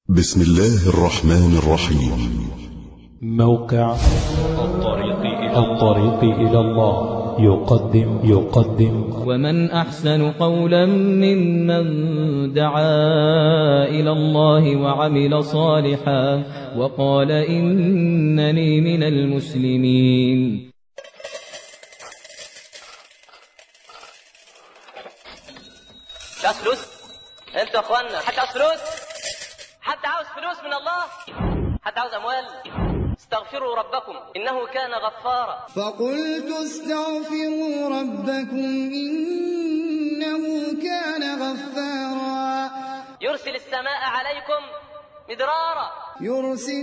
بسم الله الرحمن الرحيم موقع الطريق إلى الطريق إلى الله يقدم يقدم ومن أحسن قولا ممن دعا إلى الله وعمل صالحا وقال إنني من المسلمين عاوز فلوس انتوا يا اخوانا حد عاوز فلوس حد عاوز فلوس من الله حد عاوز اموال استغفروا ربكم انه كان غفارا فقلت استغفروا ربكم إنه كان غفارا يرسل السماء عليكم مدرارا يرسل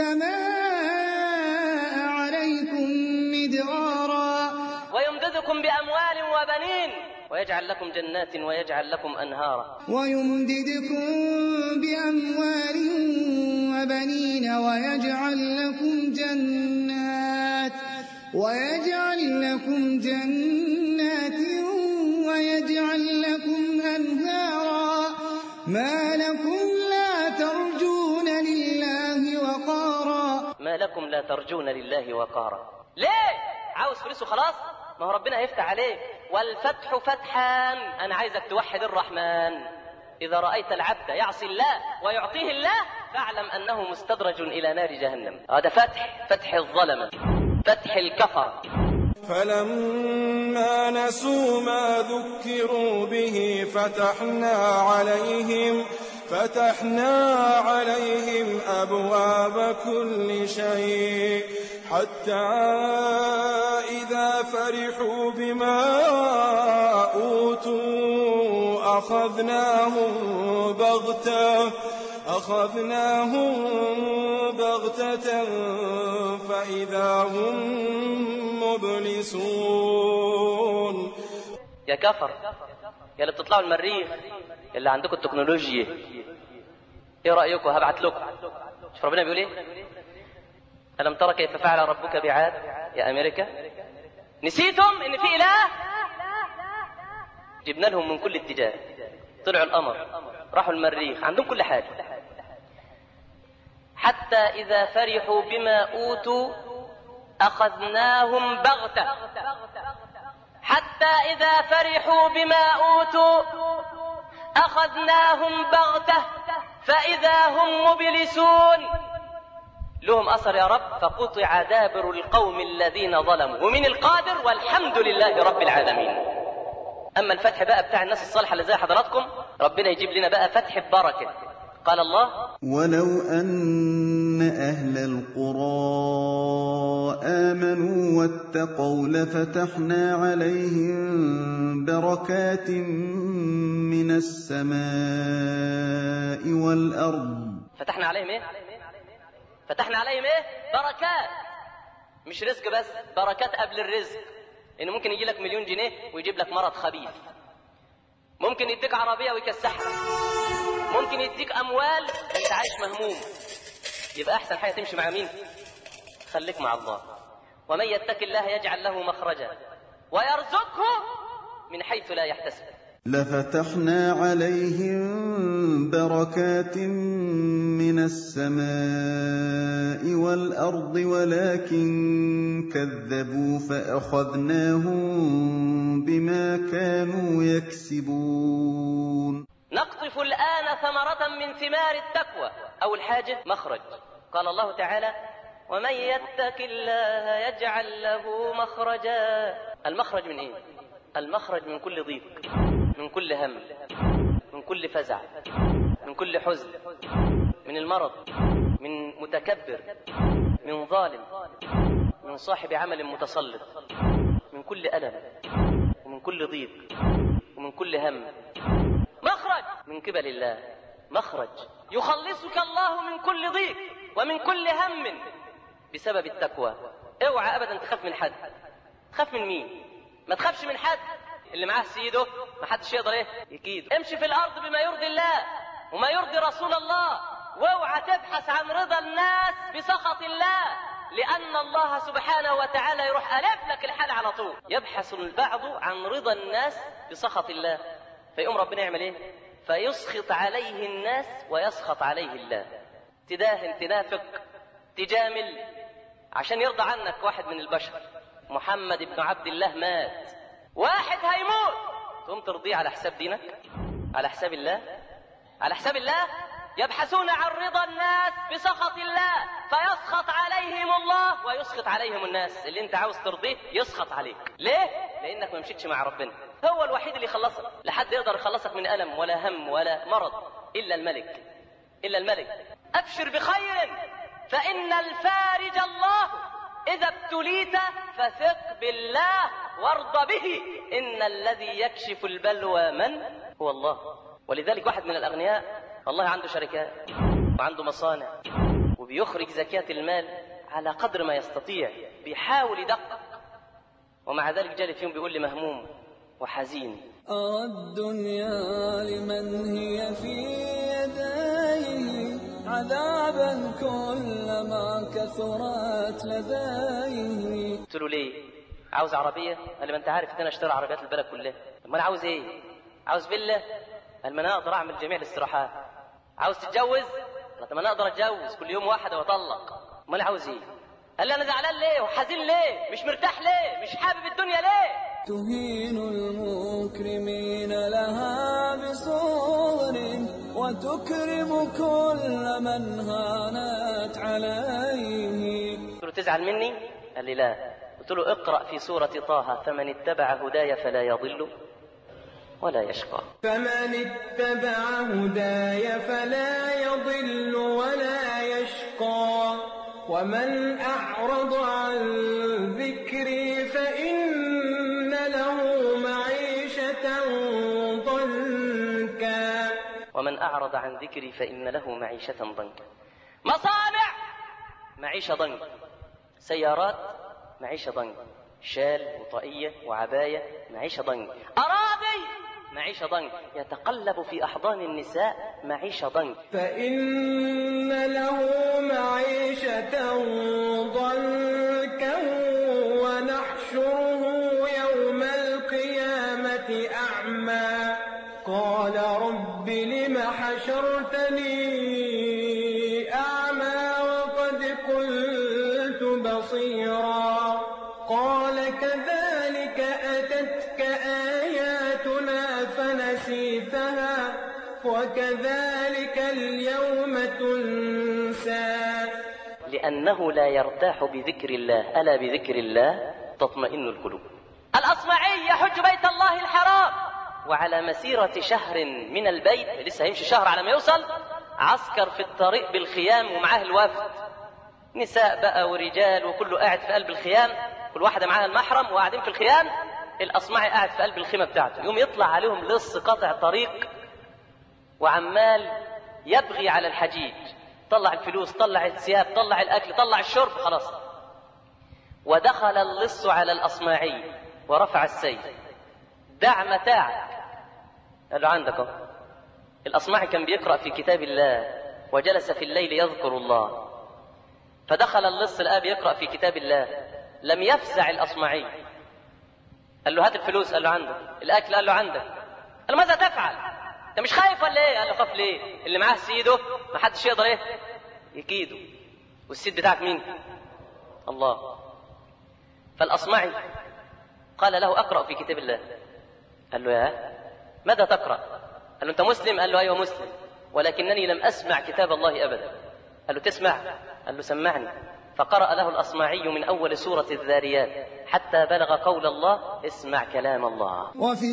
السماء عليكم مدرارا ويمددكم باموال وبنين ويجعل لكم جنات ويجعل لكم انهارا ويمددكم بأموال وبنين ويجعل لكم جنات ويجعل لكم جنات ويجعل لكم أنهارا ما لكم لا ترجون لله وقارا ما لكم لا ترجون لله وقارا ليه عاوز فلوس وخلاص ما هو ربنا هيفتح عليك والفتح فتحان انا عايزك توحد الرحمن اذا رايت العبد يعصي الله ويعطيه الله فاعلم انه مستدرج الى نار جهنم هذا فتح فتح الظلمه فتح الكفر فلما نسوا ما ذكروا به فتحنا عليهم فتحنا عليهم أبواب كل شيء حتى إذا فرحوا بما أوتوا أخذناهم بغتة أخذناهم بغتة فإذا هم مبلسون يا كفر يا اللي بتطلعوا المريخ يا اللي عندكم التكنولوجيا ايه رايكم هبعت لكم شوف ربنا بيقول ايه الم ترى كيف فعل ربك بعاد يا امريكا نسيتم ان في اله جبنا لهم من كل اتجاه طلعوا القمر راحوا المريخ عندهم كل حاجه حتى اذا فرحوا بما اوتوا اخذناهم بغته حتى إذا فرحوا بما أوتوا أخذناهم بغتة فإذا هم مبلسون لهم أثر يا رب فقطع دابر القوم الذين ظلموا ومن القادر والحمد لله رب العالمين أما الفتح بقى بتاع الناس الصالحة اللي زي حضراتكم ربنا يجيب لنا بقى فتح ببركة قال الله ولو أن أهل القرى آمنوا واتقوا لفتحنا عليهم بركات من السماء والأرض فتحنا عليهم ايه فتحنا عليهم ايه بركات مش رزق بس بركات قبل الرزق ان ممكن يجي لك مليون جنيه ويجيب لك مرض خبيث ممكن يديك عربيه ويكسحها ممكن يديك اموال انت عايش مهموم يبقى احسن حاجه تمشي مع مين خليك مع الله ومن يتق الله يجعل له مخرجا ويرزقه من حيث لا يحتسب لفتحنا عليهم بركات من السماء والأرض ولكن كذبوا فأخذناهم بما كانوا يكسبون نقطف الآن ثمرة من ثمار التقوى أول حاجة مخرج قال الله تعالى ومن يتق الله يجعل له مخرجا المخرج من ايه المخرج من كل ضيق من كل هم من كل فزع من كل حزن من المرض من متكبر من ظالم من صاحب عمل متسلط من كل ألم ومن كل ضيق ومن كل هم مخرج من قبل الله مخرج يخلصك الله من كل ضيق ومن كل هم بسبب التقوى اوعى ابدا تخاف من حد تخاف من مين ما تخافش من حد اللي معاه سيده ما حدش يقدر ايه يكيد امشي في الارض بما يرضي الله وما يرضي رسول الله واوعى تبحث عن رضا الناس بسخط الله لأن الله سبحانه وتعالى يروح ألف لك الحال على طول يبحث البعض عن رضا الناس بسخط الله فيقوم ربنا يعمل ايه فيسخط عليه الناس ويسخط عليه الله تداهن تنافق تجامل عشان يرضى عنك واحد من البشر محمد بن عبد الله مات واحد هيموت تقوم ترضيه على حساب دينك على حساب الله على حساب الله يبحثون عن رضا الناس بسخط الله فيسخط عليهم الله ويسخط عليهم الناس اللي انت عاوز ترضيه يسخط عليك ليه لانك ما مشيتش مع ربنا هو الوحيد اللي يخلصك لحد يقدر يخلصك من الم ولا هم ولا مرض الا الملك الا الملك ابشر بخير فان الفارج الله اذا ابتليت فثق بالله وارض به ان الذي يكشف البلوى من هو الله ولذلك واحد من الاغنياء والله عنده شركات وعنده مصانع وبيخرج زكاة المال على قدر ما يستطيع بيحاول يدقق ومع ذلك جالي في يوم بيقول لي مهموم وحزين أرى الدنيا لمن هي في يديه عذابا كلما كثرت لديه قلت له ليه عاوز عربية قال لي ما انت عارف ان انا اشتري عربيات البلد كلها طب ما انا عاوز ايه عاوز فيلا قال ما انا اقدر اعمل جميع الاستراحات عاوز تتجوز قال طب ما انا اقدر اتجوز كل يوم واحده واطلق امال عاوز ايه قال لي انا زعلان ليه وحزين ليه مش مرتاح ليه مش حابب الدنيا ليه تهين المكرمين لها بصور وتكرم كل من هانت عليه قلت له تزعل مني قال لي لا قلت له اقرا في سوره طه فمن اتبع هداي فلا يضل ولا يشقى فمن اتبع هداي فلا يضل ولا يشقى ومن أعرض عن ذكري فإن له معيشة ضنكا ومن أعرض عن ذكري فإن له معيشة ضنكا مصانع معيشة ضنك سيارات معيشة ضنك شال وطاقية وعباية معيشة ضنك أراضي معيشة ضنك يتقلب في أحضان النساء معيشة ضنك فإن له معيشة ضنكا ونحشره يوم القيامة أعمى قال رب لم حشرتني أعمى وقد كنت بصيرا قال كذلك أتتك آياتنا فنسيتها وكذلك اليوم تنسى لأنه لا يرتاح بذكر الله ألا بذكر الله تطمئن القلوب الأصمعي يحج بيت الله الحرام وعلى مسيرة شهر من البيت لسه هيمشي شهر على ما يوصل عسكر في الطريق بالخيام ومعاه الوفد نساء بقى ورجال وكله قاعد في قلب الخيام كل واحدة معاها المحرم وقاعدين في الخيام الأصمعي قاعد في قلب الخيمة بتاعته يوم يطلع عليهم لص قاطع طريق وعمال يبغي على الحجيج طلع الفلوس طلع الثياب طلع الأكل طلع الشرب خلاص ودخل اللص على الأصمعي ورفع السيف دع متاعك قال له عندك اهو الأصمعي كان بيقرأ في كتاب الله وجلس في الليل يذكر الله فدخل اللص لقاه بيقرأ في كتاب الله لم يفزع الأصمعي قال له هات الفلوس قال له عندك الأكل قال له عندك قال له ماذا تفعل انت مش خايف ولا ايه قال له خاف ليه اللي معاه سيده ما حدش يقدر ايه يكيده والسيد بتاعك مين الله فالأصمعي قال له أقرأ في كتاب الله قال له يا ماذا تقرأ قال له أنت مسلم قال له أيوة مسلم ولكنني لم أسمع كتاب الله أبدا قال له تسمع قال له سمعني فقرأ له الأصمعي من أول سورة الذاريات حتى بلغ قول الله اسمع كلام الله وفي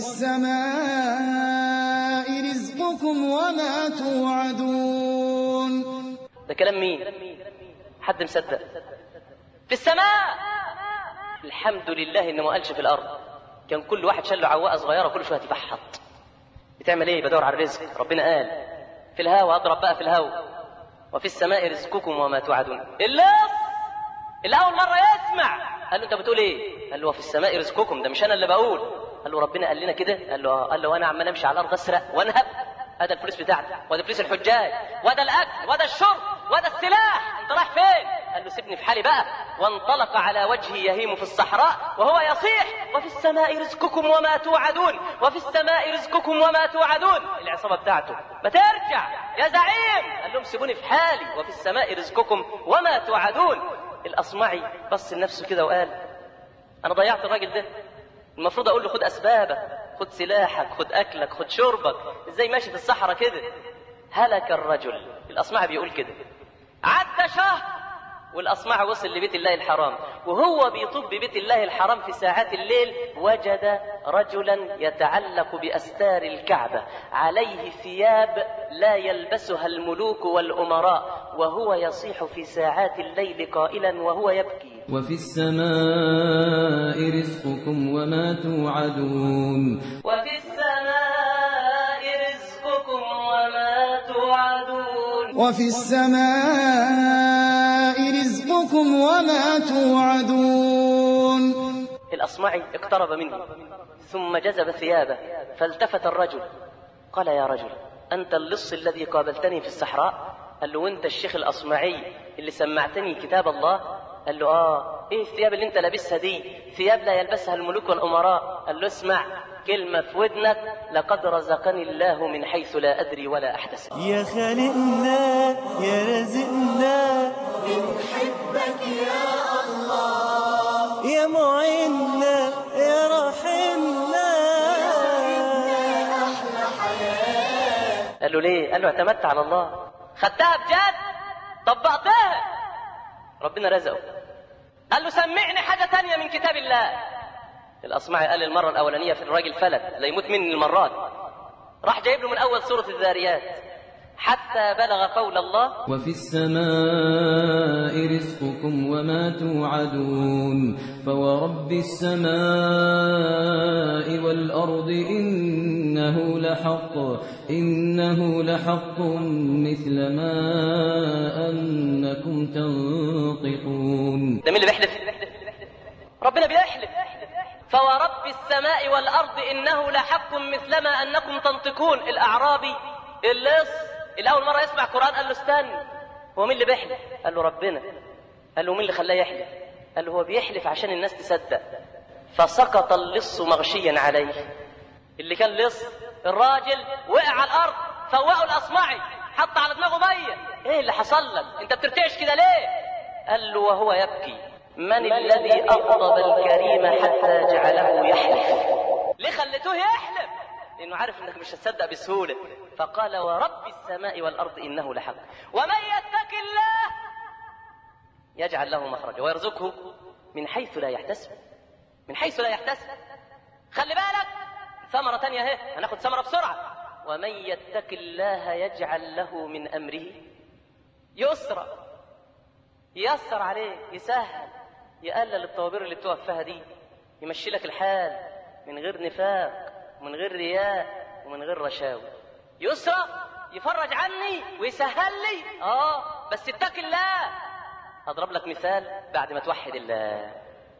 السماء رزقكم وما توعدون ده كلام مين حد مصدق في السماء الحمد لله انه ما قالش في الارض كان كل واحد شال له عواقه صغيره كل شويه تفحط بتعمل ايه بدور على الرزق ربنا قال في الهوا اضرب بقى في الهوا وفي السماء رزقكم وما توعدون اللص اللي اول مره يسمع قال له انت بتقول ايه قال له وفي السماء رزقكم ده مش انا اللي بقول قال له ربنا قال لنا كده قال له آه. قال له وانا عمال امشي على الارض اسرق وانهب هذا الفلوس بتاعتي وده فلوس الحجاج وده الاكل وده الشرب وده السلاح انت رايح فين قال له سيبني في حالي بقى وانطلق على وجهه يهيم في الصحراء وهو يصيح وفي السماء رزقكم وما توعدون وفي السماء رزقكم وما توعدون العصابة بتاعته ما ترجع يا زعيم قال لهم سيبوني في حالي وفي السماء رزقكم وما توعدون الأصمعي بص لنفسه كده وقال أنا ضيعت الراجل ده المفروض أقول له خد أسبابك خد سلاحك خد أكلك خد شربك إزاي ماشي في الصحراء كده هلك الرجل الأصمعي بيقول كده عدى شهر والأصمع وصل لبيت الله الحرام وهو بيطوف ببيت الله الحرام في ساعات الليل وجد رجلا يتعلق بأستار الكعبة عليه ثياب لا يلبسها الملوك والأمراء وهو يصيح في ساعات الليل قائلا وهو يبكي وفي السماء رزقكم وما توعدون وفي السماء رزقكم وما توعدون وفي السماء رزقكم وما توعدون الأصمعي اقترب منه ثم جذب ثيابه فالتفت الرجل قال يا رجل أنت اللص الذي قابلتني في الصحراء قال له وانت الشيخ الأصمعي اللي سمعتني كتاب الله قال له آه إيه الثياب اللي أنت لابسها دي ثياب لا يلبسها الملوك والأمراء قال له اسمع كلمة في ودنك لقد رزقني الله من حيث لا أدري ولا أحتسب يا خالقنا يا رازقنا بنحبك يا الله يا معنا يا راحمنا احلى حياه قال له ليه؟ قال له اعتمدت على الله خدتها بجد طبقتها ربنا رزقه قال له سمعني حاجة تانية من كتاب الله الأصمعي قال المرة الأولانية في الراجل فلت لا يموت مني المرات راح جايب له من أول سورة الذاريات حتى بلغ قول الله وفي السماء رزقكم وما توعدون فورب السماء والأرض إنه لحق إنه لحق مثل ما أنكم تنطقون ده مين اللي بيحلف ربنا بيحلف فورب السماء والأرض إنه لحق مثلما أنكم تنطقون الأعرابي اللص اللي أول مرة يسمع قرآن قال له استنى هو مين اللي بيحلف قال له ربنا قال له مين اللي خلاه يحلف قال له هو بيحلف عشان الناس تصدق فسقط اللص مغشيا عليه اللي كان لص الراجل وقع على الأرض فوقه الأصمعي حط على دماغه مية ايه اللي حصل لك انت بترتعش كده ليه قال له وهو يبكي من الذي أغضب الكريم حتى جعله يحلف ليه خليتوه يحلف لأنه عارف أنك مش هتصدق بسهولة فقال ورب السماء والأرض إنه لحق ومن يتق الله يجعل له مخرجا ويرزقه من حيث لا يحتسب من حيث لا يحتسب خلي بالك ثمرة تانية اهي هناخد ثمرة بسرعة ومن يتق الله يجعل له من أمره يسرا ييسر عليه يسهل يقلل الطوابير اللي بتقف فيها دي يمشي لك الحال من غير نفاق ومن غير رياء ومن غير رشاوى يسرا يفرج عني ويسهل لي اه بس اتق الله هضرب لك مثال بعد ما توحد الله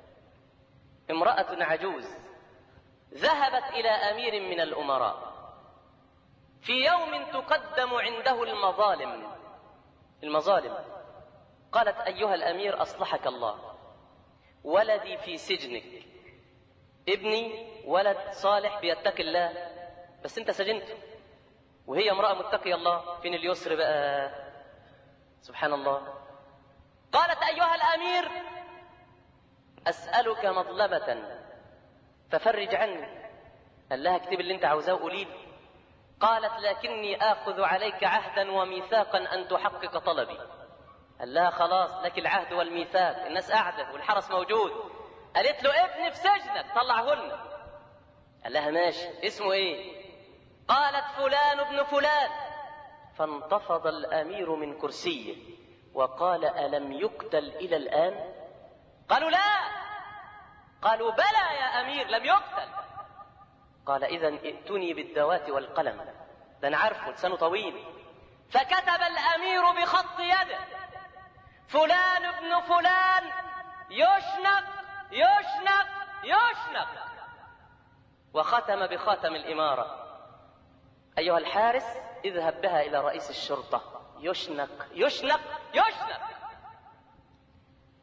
امرأة عجوز ذهبت إلى أمير من الأمراء في يوم تقدم عنده المظالم المظالم قالت أيها الأمير أصلحك الله ولدي في سجنك ابني ولد صالح بيتقي الله بس انت سجنته وهي امرأة متقية الله فين اليسر بقى سبحان الله قالت أيها الأمير أسألك مظلمة ففرج عني قال لها اكتب اللي انت عاوزاه وقولي لي قالت لكني آخذ عليك عهدا وميثاقا أن تحقق طلبي قال لها خلاص لك العهد والميثاق الناس قاعدة والحرس موجود قالت له ابني في سجنك طلعه لنا قال لها ماشي اسمه ايه قالت فلان ابن فلان فانتفض الأمير من كرسيه وقال ألم يقتل إلى الآن قالوا لا قالوا بلى يا أمير لم يقتل قال إذا ائتني بالدوات والقلم ده أنا عارفه لسانه طويل فكتب الأمير بخط يده فلان ابن فلان يشنق يشنق يشنق وختم بخاتم الإمارة أيها الحارس اذهب بها إلى رئيس الشرطة يشنق يشنق يشنق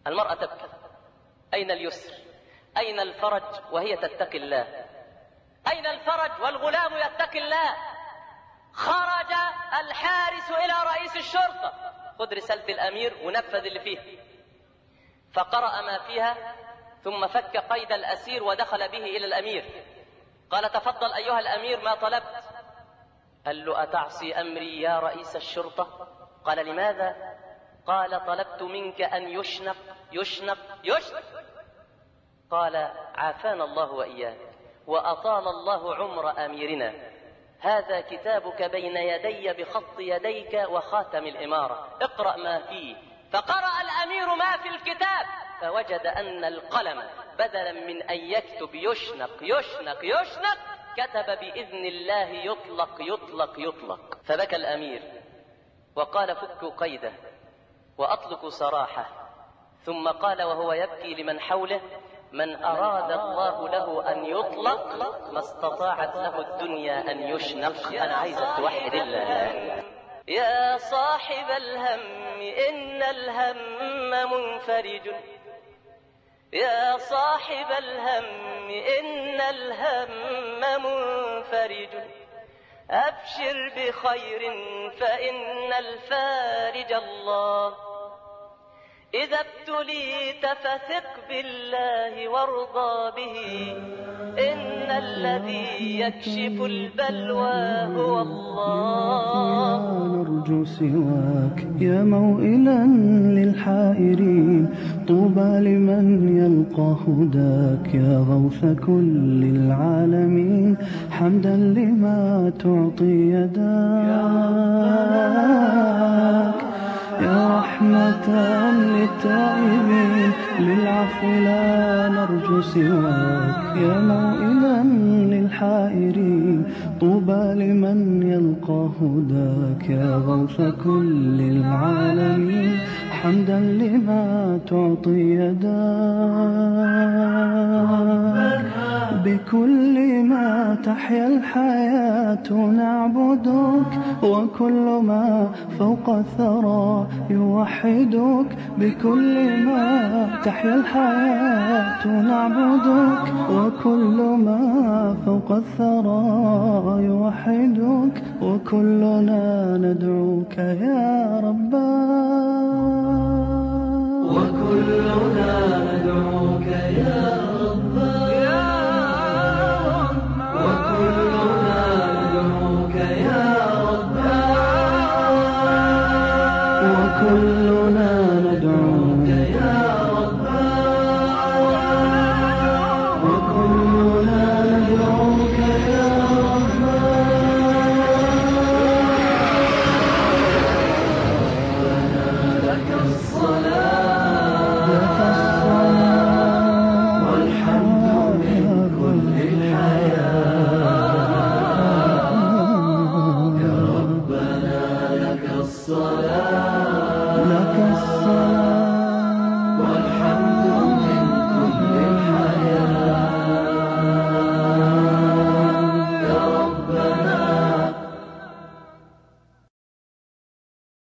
المرأة تبكي أين اليسر أين الفرج وهي تتقي الله أين الفرج والغلام يتقي الله خرج الحارس إلى رئيس الشرطة خذ رسالة الأمير ونفذ اللي فيها فقرأ ما فيها ثم فك قيد الأسير ودخل به إلى الأمير قال تفضل أيها الأمير ما طلبت قال له أتعصي أمري يا رئيس الشرطة قال لماذا قال طلبت منك أن يشنق يشنق يشنق قال عافانا الله وإياك وأطال الله عمر أميرنا هذا كتابك بين يدي بخط يديك وخاتم الإمارة اقرأ ما فيه فقرأ الأمير ما في الكتاب فوجد أن القلم بدلا من أن يكتب يشنق يشنق يشنق كتب بإذن الله يطلق يطلق يطلق فبكى الأمير وقال فكوا قيده وأطلقوا سراحه ثم قال وهو يبكي لمن حوله من أراد الله له أن يطلق ما استطاعت له الدنيا أن يشنق أنا عايزك توحد الله يا صاحب الهم إن الهم منفرج يا صاحب الهم إن الهم منفرج أبشر بخير فإن الفارج الله إذا ابتليت فثق بالله وارضى به إن الذي يكشف البلوى هو الله نرجو سواك يا موئلا للحائرين طوبى لمن يلقى هداك يا غوث كل العالمين حمدا لما تعطي يداك يا رحمة للتائبين للعفو لا نرجو سواك يا موئلا للحائرين طوبى لمن يلقى هداك يا غوث كل العالمين حمدا لما تعطي يداك بكل ما تحيا الحياة نعبدك وكل ما فوق الثرى يوحدك بكل ما تحيا الحياة نعبدك وكل ما فوق الثرى يوحدك وكلنا ندعوك يا رباه وكلنا ندعوك يا رباه وكلنا ندعوك يا رباه وكلنا ندعوك يا رباه وكلنا ندعوك يا رباه لك الصلاة لك الصلاة والحمد من كل الحياة يا ربنا لك الصلاة